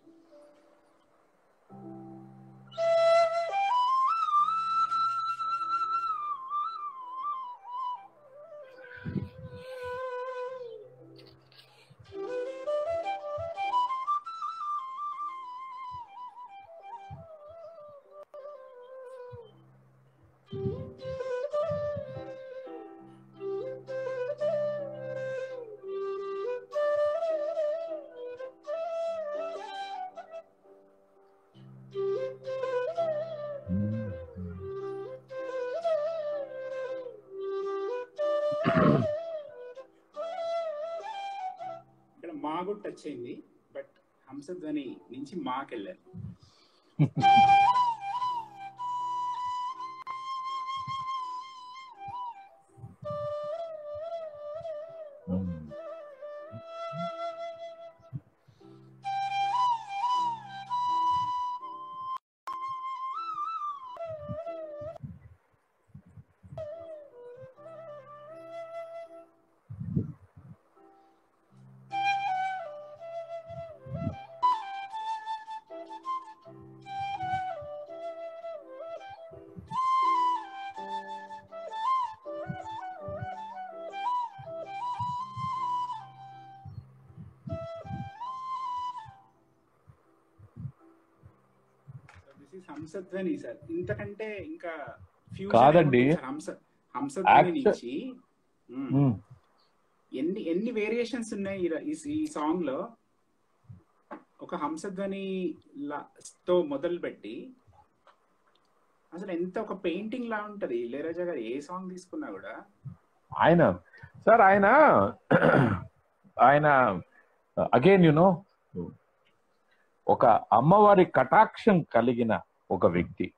ఇక్కడ మా కూడా touch అయింది బట్ హంసధ్వని నుంచి మాకి వెళ్ళారు this is హంసధ్వని sir ఇంతకంటే ఇంకా fusion కాదండి. ఏముంటుంది సార్? హంస హంసధ్వని Actu- నుంచి మ్మ్. ఎన్ని ఎన్ని వేరియేషన్స్ ఉన్నాయి ఈ ర- ఈ ఈ సాంగ్ లో ఒక హంసధ్వని లా- తో మొదలు పెట్టి అసలు ఎంత ఒక పెయింటింగ్ లా ఉంటది ఇళయరాజా గారు ఏ సాంగ్ తీసుకున్నా కూడా ఆయన సార్ ఆయన ఆయన అగైన్ యునో ఒక అమ్మవారి కటాక్షం కలిగిన ఒక వ్యక్తి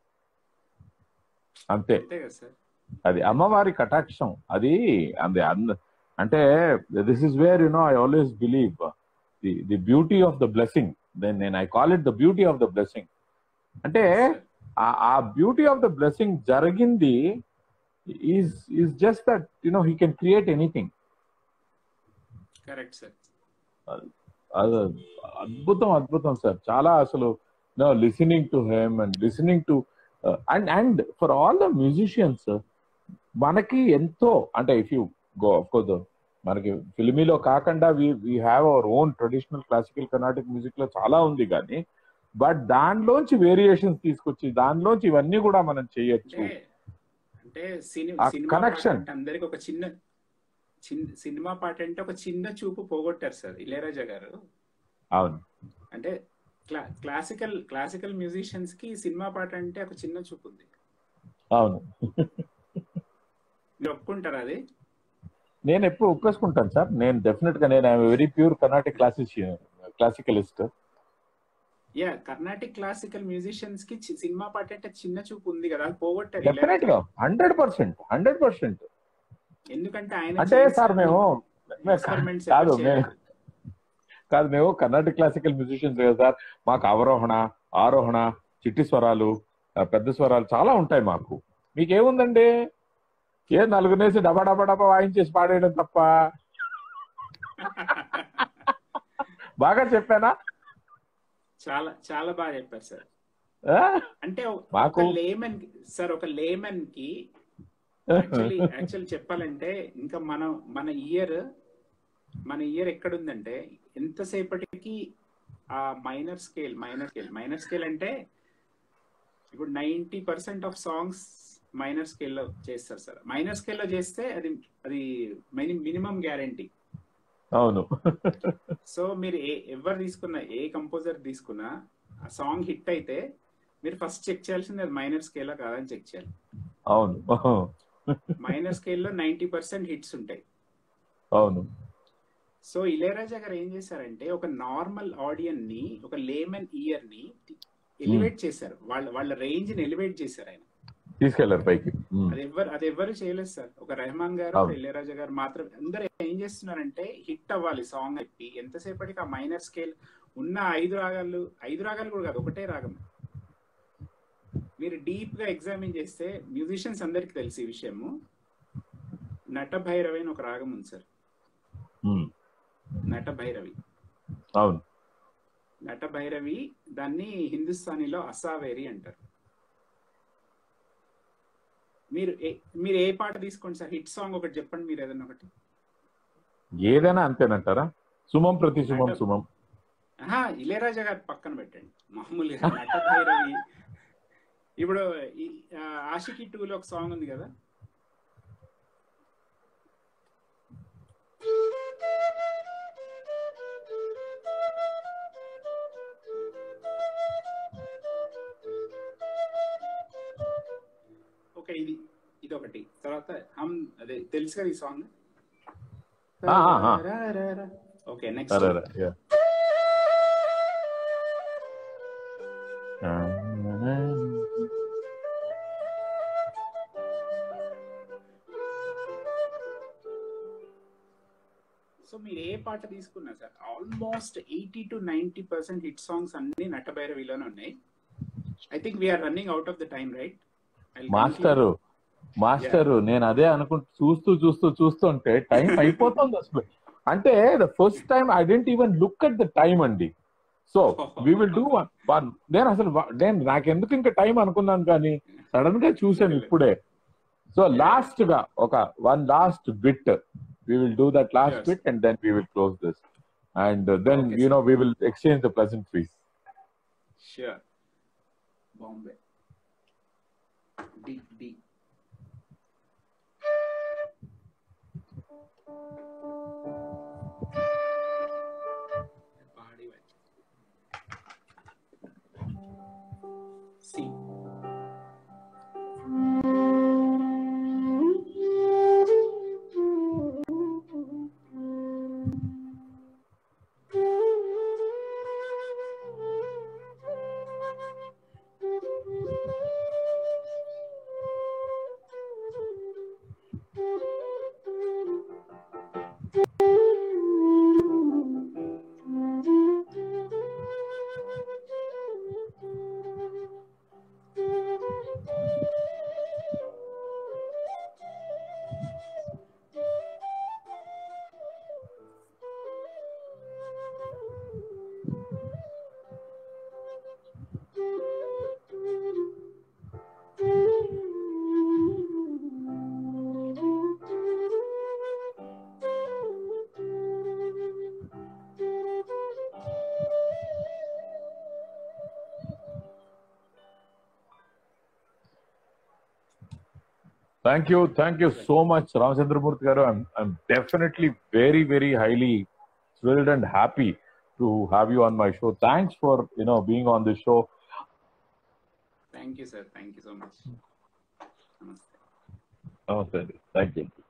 అంతే అంతే కదా సార్ అది అమ్మవారి కటాక్షం అది అది అంద- అంటే this is where you know I always believe the the beauty of the blessing then నేను I call it the beauty of the blessing అంటే ఆ- ఆ బ్యూటీ ఆఫ్ ద బ్లెస్సింగ్ జరిగింది is is just that you know he can create anything correct sir అది అద్భుతం అద్భుతం sir చాలా అసలు no listening to him and listening to and and for all the musicians మనకి ఎంతో అంటే ఇఫ్ యూ గో కోర్స్ మనకి ఫిల్మీలో కాకుండా we we have our own traditional classical Carnatic music లో చాలా ఉంది కానీ బట్ దానిలోంచి వేరియేషన్స్ తీసుకొచ్చి దానిలోంచి ఇవన్నీ కూడా మనం చేయొచ్చు అంటే అంటే సినిమా ఆ సినిమా connection. పాట అంటే అందరికి ఒక చిన్న చిన్న సినిమా పాట అంటే ఒక చిన్న చూపు పోగొట్టారు సార్ ఇళయరాజా గారు అవును అంటే క్లా క్లాసికల్ క్లాసికల్ మ్యూజిషియన్స్ కి సినిమా పాట అంటే ఒక చిన్న చూపు ఉంది అవును మీరు ఒప్పుకుంటారా అది నేను ఎప్పుడు ఒప్పేసుకుంటాను సార్ నేను డెఫినెట్ గా నేను very pure Carnatic classic classicalist yeah Carnatic classical musicians కి చి- సినిమా పాట అంటే చిన్న చూపు ఉంది కదా అది పోగొట్టారు డెఫినెట్ గా హండ్రెడ్ పర్సెంట్ హండ్రెడ్ పర్సెంట్ ఎందుకంటే ఆయన అంటే సార్ మేము మేము experiments కాదు ఎవరు మేము చేయలేదు. కాదు మేము కర్ణాటక క్లాసికల్ మ్యూజిషియన్స్ కదా సార్ మాకు అవరోహణ ఆరోహణ చిట్టి స్వరాలు ఆ, పెద్ద స్వరాలు చాలా ఉంటాయి మాకు మీకేముందండి ఏ నలుగునేసి డబా డబా డబా వాయించేసి పాడేయడం తప్ప బాగా చెప్పానా చాలా చాలా బాగా చెప్పారు సార్ ఆ? అంటే మాకు- ఒక లేమన్ సార్ ఒక లేమన్ కి యాక్చువల్లీ యాక్చువల్ చెప్పాలంటే ఇంకా మనం మన ఇయర్ మన ఇయర్ ఎక్కడుందంటే ఎంతసేపటికి ఆ minor scale minor scale minor scale అంటే ఇప్పుడు ninety percent of songs minor స్కేల్లో చేస్తారు సార్ మైనర్ స్కేల్లో చేస్తే అది అది మినిమం గ్యారంటీ అవును సో మీరు ఏ ఎవరు తీసుకున్నా ఏ కంపోజర్ తీసుకున్నా ఆ సాంగ్ హిట్ అయితే మీరు ఫస్ట్ చెక్ చేయాల్సింది అది మైనర్ స్కేలా కాదని చెక్ చేయాలి అవును మైనర్ స్కేల్లో నైంటీ పర్సెంట్ హిట్స్ ఉంటాయి అవును సో ఇళయరాజా గారు ఏం చేశారంటే ఒక నార్మల్ ఆడియన్ ని ఒక లేమన్ ఇయర్ ని ఎలివేట్ చేశారు వాళ్ళ వాళ్ళ రేంజ్ ని ఎలివేట్ చేశారు ఆయన తీసుకెళ్లారు పైకి ఉమ్. అది ఎవరు అది ఎవరు చేయలేదు సార్ ఒక రెహమాన్ గారు అవును. ఇళయరాజా గారు మాత్రం అందరూ ఏం చేస్తున్నారంటే హిట్ అవ్వాలి సాంగ్ చెప్పి ఎంతసేపటికి ఆ మైనర్ స్కేల్ ఉన్న ఐదు రాగాలు ఐదు రాగాలు కూడా కాదు ఒకటే రాగం మీరు డీప్ గా ఎగ్జామిన్ చేస్తే మ్యూజిషియన్స్ అందరికి తెలిసి ఈ విషయము నట భైరవి అని ఒక రాగం ఉంది సార్ ఉమ్. నట భైరవి అవును నట భైరవి దాన్ని హిందుస్థానీలో అసావేరి అంటారు మీరు ఏ- మీరు ఏ పాట తీసుకోండి సార్ హిట్ సాంగ్ ఒకటి చెప్పండి మీరు ఏదైనా ఒకటి ఏదైనా అంతేనంటారా సుమం ప్రతి సుమం సుమం ఆహా ఇళయరాజా గారి పక్కన పెట్టండి మామూలుగా నట భైరవి ఇప్పుడు ఈ ఆ, ఆషికి టూలో ఒక సాంగ్ ఉంది కదా ఓకే ఇది ఇది ఒకటి తర్వాత హమ్ అదే తెలుసు కదా ఈ సాంగ్ ఆ, ఆ, ఆ. ఓకే నెక్స్ట్ అరే, అరే, yeah. సో మీరు ఏ పాట తీసుకున్నా sir almost eighty to ninety percent hit songs అన్ని నటభైరవిలోనే ఉన్నాయి I think we're running out of the time right master master నేను అదే అనుకుంటూ చూస్తూ చూస్తూ చూస్తుంటే టైం అయిపోతుంది అసలు అంటే the first time I didn't even look at the time అండి so we will do one one నేను అసలు wa- నేను నాకెందుకు ఇంకా టైం అనుకున్నాను కానీ సడన్ గా చూసాను ఇప్పుడే సో లాస్ట్ గా ఒక one last bit we will do that last Yes. Bit and then we will close this and then Okay, you sir. No we will exchange the present fees sure Bombay డి డి పాడి సి Thank you. Thank you so much, Ramachandramurthy garu. I'm, I'm definitely very, very highly thrilled and happy to have you on my show. Thanks for, you know, being on the show. Thank you sir thank you so much namaste Oh, thank you.